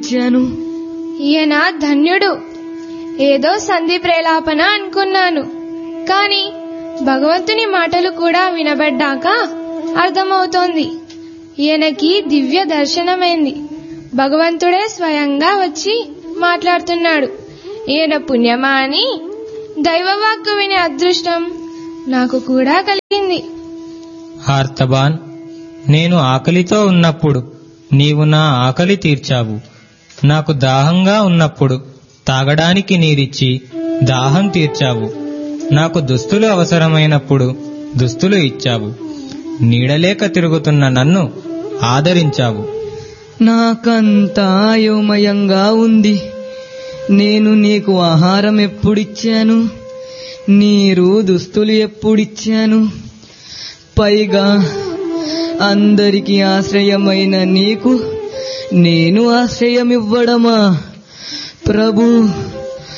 ఇచ్చాను ఈయన ధన్యుడు ఏదో సంధి ప్రేలాపన అనుకున్నాను కాని భగవంతుని మాటలు కూడా వినబడ్డాక అర్థమవుతోంది ఈయనకి దివ్య దర్శనమైంది భగవంతుడే స్వయంగా వచ్చి మాట్లాడుతున్నాడు ఈయన పుణ్యమా అని దైవవాక్కు వినే అదృష్టం నాకు కూడా కలిగింది హార్తబాన్ నేను ఆకలితో ఉన్నప్పుడు నీవు నా ఆకలి తీర్చావు నాకు దాహంగా ఉన్నప్పుడు తాగడానికి నీరిచ్చి దాహం తీర్చావు నాకు దుస్తులు అవసరమైనప్పుడు దుస్తులు ఇచ్చావు నీడలేక తిరుగుతున్న నన్ను ఆదరించావు నాకంతా అయోమయంగా ఉంది నేను నీకు ఆహారం ఎప్పుడిచ్చాను నీరు దుస్తులు ఎప్పుడిచ్చాను పైగా అందరికి ఆశ్రయమైన నీకు నేను ఆశ్రయమివ్వడమా ప్రభు